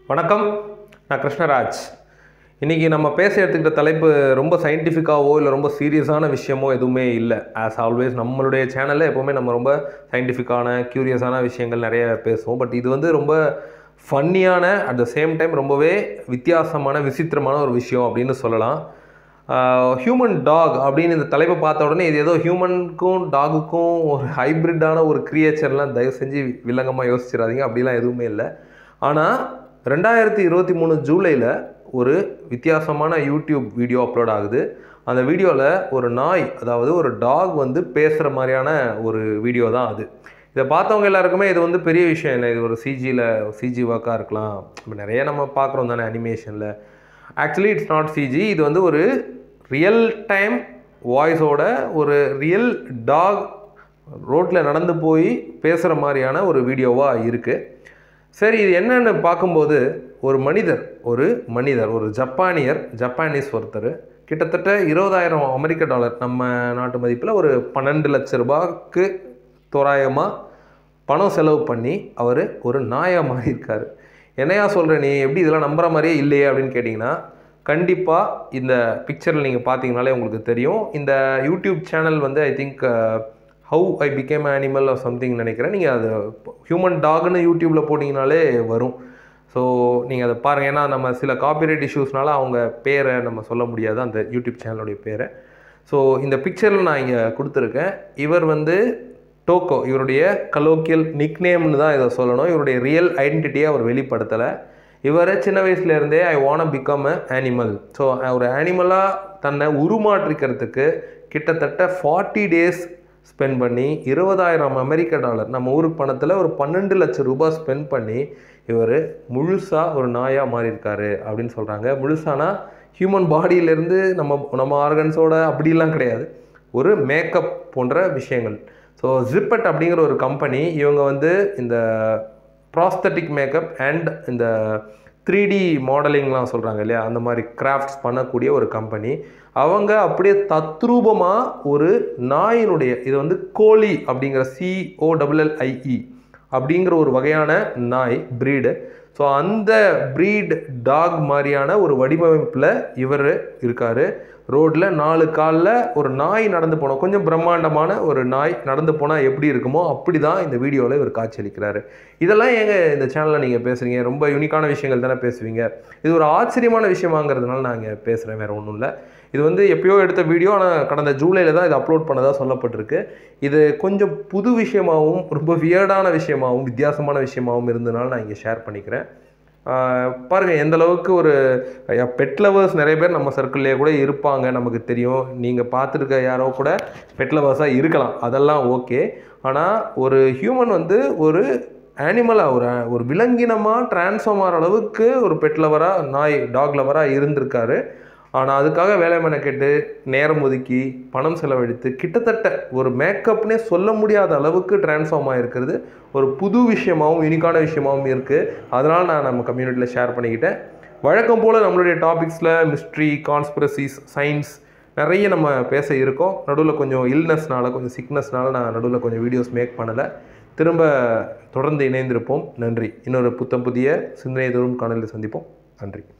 வணக்கம் நான் கிருஷ்ணராஜ் இன்றைக்கி நம்ம பேச எடுத்துக்கிட்ட தலைப்பு ரொம்ப சயின்டிஃபிக்காவோ இல்லை ரொம்ப சீரியஸான விஷயமோ எதுவுமே இல்லை ஆஸ் ஆல்வேஸ் நம்மளுடைய சேனலில் எப்போவுமே நம்ம ரொம்ப சயின்டிஃபிக்கான க்யூரியஸான விஷயங்கள் நிறைய பேசுவோம் பட் இது வந்து ரொம்ப ஃபன்னியான அட் த சேம் டைம் ரொம்பவே வித்தியாசமான விசித்திரமான ஒரு விஷயம் அப்படின்னு சொல்லலாம் ஹியூமன் டாக் அப்படின்னு இந்த தலைப்பை பார்த்த உடனே இது ஏதோ ஹியூமனுக்கும் டாகுக்கும் ஒரு ஹைப்ரிட்டான ஒரு கிரியேச்சர்லாம் தயவு செஞ்சு வில்லங்கமாக யோசிச்சிடாதீங்க அப்படிலாம் எதுவுமே இல்லை ஆனால் ரெண்டாயிரத்தி இருபத்தி மூணு ஜூலையில் ஒரு வித்தியாசமான யூடியூப் வீடியோ அப்லோட் ஆகுது அந்த வீடியோவில் ஒரு நாய் அதாவது ஒரு டாக் வந்து பேசுகிற மாதிரியான ஒரு வீடியோ தான் அது இதை பார்த்தவங்க எல்லாருக்குமே இது வந்து பெரிய விஷயம் இல்லை இது ஒரு சிஜியில் சிஜி ஒர்க்காக இருக்கலாம் இப்போ நிறைய நம்ம பார்க்குறோம் தானே அனிமேஷனில் ஆக்சுவலி இட்ஸ் நாட் சிஜி இது வந்து ஒரு ரியல் டைம் வாய்ஸோட ஒரு ரியல் டாக் ரோட்டில் நடந்து போய் பேசுகிற மாதிரியான ஒரு வீடியோவாக இருக்குது சரி இது என்னென்னு பார்க்கும்போது ஒரு மனிதர் ஒரு மனிதர் ஒரு ஜப்பானியர் ஜப்பானீஸ் ஒருத்தர் கிட்டத்தட்ட இருபதாயிரம் அமெரிக்க டாலர் நம்ம நாட்டு மதிப்பில் ஒரு பன்னெண்டு லட்ச ரூபாய்க்கு தோராயமாக பணம் செலவு பண்ணி அவர் ஒரு நாயாக மாறியிருக்காரு என்னையா சொல்கிற நீ எப்படி இதெல்லாம் நம்புற மாதிரியே இல்லையே அப்படின்னு கேட்டிங்கன்னா கண்டிப்பாக இந்த பிக்சரில் நீங்கள் பார்த்தீங்கனாலே உங்களுக்கு தெரியும் இந்த யூடியூப் சேனல் வந்து I think how I became animal or something நினைக்கிறேன் நீங்கள் அது ஹியூமன் டாக்னு யூடியூப்பில் போட்டிங்கனாலே வரும் ஸோ நீங்கள் அதை பாருங்கள் ஏன்னா நம்ம சில காப்பிரைட் இஷ்யூஸ்னால அவங்க பேரை நம்ம சொல்ல முடியாது அந்த யூடியூப் சேனலுடைய பேரை ஸோ இந்த பிக்சரில் நான் இங்கே கொடுத்துருக்கேன் இவர் வந்து டோக்கோ இவருடைய கலோக்கியல் நிக்நேம்னு தான் இதை சொல்லணும் இவருடைய ரியல் ஐடென்டிட்டியை அவர் வெளிப்படுத்தலை இவர் சின்ன வயசுலேருந்தே I want become a animal so ஒரு ஆனிமலாக தன்னை உருமாற்றிக்கிறதுக்கு கிட்டத்தட்ட ஃபார்ட்டி டேஸ் ஸ்பெண்ட் பண்ணி இருபதாயிரம் அமெரிக்க டாலர் நம்ம ஊர் பணத்தில் ஒரு பன்னெண்டு லட்சம் ரூபாய் ஸ்பெண்ட் பண்ணி இவர் முழுசாக ஒரு நாயாக மாறியிருக்காரு அப்படின்னு சொல்கிறாங்க முழுசானா ஹியூமன் பாடியிலேருந்து நம்ம நம்ம ஆர்கன்ஸோட அப்படிலாம் கிடையாது ஒரு மேக்கப் போன்ற விஷயங்கள் ஸோ ஜிப்பட் அப்படிங்கிற ஒரு கம்பெனி இவங்க வந்து இந்த ப்ராஸ்தட்டிக் மேக்கப் அண்ட் இந்த த்ரீ டி மாடலிங்லாம் சொல்கிறாங்க இல்லையா அந்த மாதிரி கிராஃப்ட்ஸ் பண்ணக்கூடிய ஒரு கம்பெனி அவங்க அப்படியே தத்ரூபமாக ஒரு நாயினுடைய இது வந்து கோழி அப்படிங்கிற சிஓடபிள்எல்ஐஇ அப்படிங்கிற ஒரு வகையான நாய் ப்ரீடு ஸோ அந்த ப்ரீட் டாக் மாதிரியான ஒரு வடிவமைப்பில் இவர் இருக்கார் ரோட்டில் நாலு காலில் ஒரு நாய் நடந்து போனோம் கொஞ்சம் பிரம்மாண்டமான ஒரு நாய் நடந்து போனால் எப்படி இருக்குமோ அப்படி தான் இந்த வீடியோவில் இவர் காட்சியளிக்கிறாரு இதெல்லாம் ஏங்க இந்த சேனலில் நீங்கள் பேசுகிறீங்க ரொம்ப யூனிக்கான விஷயங்கள் தானே பேசுவீங்க இது ஒரு ஆச்சரியமான விஷயமாங்கிறதுனால நான் இங்கே பேசுகிறேன் வேறு ஒன்றும் இல்லை இது வந்து எப்பயோ எடுத்த வீடியோ ஆனால் கடந்த ஜூலையில் தான் இது அப்லோட் பண்ணதாக சொல்லப்பட்டிருக்கு இது கொஞ்சம் புது விஷயமாகவும் ரொம்ப வியர்டான விஷயமாகவும் வித்தியாசமான விஷயமாகவும் இருந்ததுனால நான் இங்கே ஷேர் பண்ணிக்கிறேன் பாருங்கள் எந்த அளவுக்கு ஒரு பெட் லவர்ஸ் நிறைய பேர் நம்ம சர்க்கிள்லேயே கூட இருப்பாங்க நமக்கு தெரியும் நீங்கள் பார்த்துருக்க யாரோ கூட பெட் லவர்ஸாக இருக்கலாம் அதெல்லாம் ஓகே ஆனால் ஒரு ஹியூமன் வந்து ஒரு ஆனிமலாக ஒரு ஒரு விலங்கினமாக டிரான்ஸ்ஃபார்ம் ஆகிற அளவுக்கு ஒரு பெட் லவராக நாய் டாக் லவராக இருந்திருக்காரு ஆனால் அதுக்காக வேலை மெனக்கெட்டு நேரம் ஒதுக்கி பணம் செலவழித்து கிட்டத்தட்ட ஒரு மேக்கப்னே சொல்ல முடியாத அளவுக்கு டிரான்ஸ்ஃபார்ம் ஆகிருக்கிறது ஒரு புது விஷயமாகவும் யூனிக்கான விஷயமாகவும் இருக்குது அதனால் நான் நம்ம கம்யூனிட்டியில் ஷேர் பண்ணிக்கிட்டேன் வழக்கம் போல் நம்மளுடைய டாபிக்ஸில் மிஸ்ட்ரி கான்ஸ்பிரசிஸ் சயின்ஸ் நிறைய நம்ம பேச இருக்கோம் நடுவில் கொஞ்சம் இல்னஸ்னால கொஞ்சம் சிக்னஸ்னால நான் நடுவில் கொஞ்சம் வீடியோஸ் மேக் பண்ணலை திரும்ப தொடர்ந்து இணைந்திருப்போம் நன்றி இன்னொரு புத்தம் புதிய சிந்தனை தோறும் காணொலியில் சந்திப்போம் நன்றி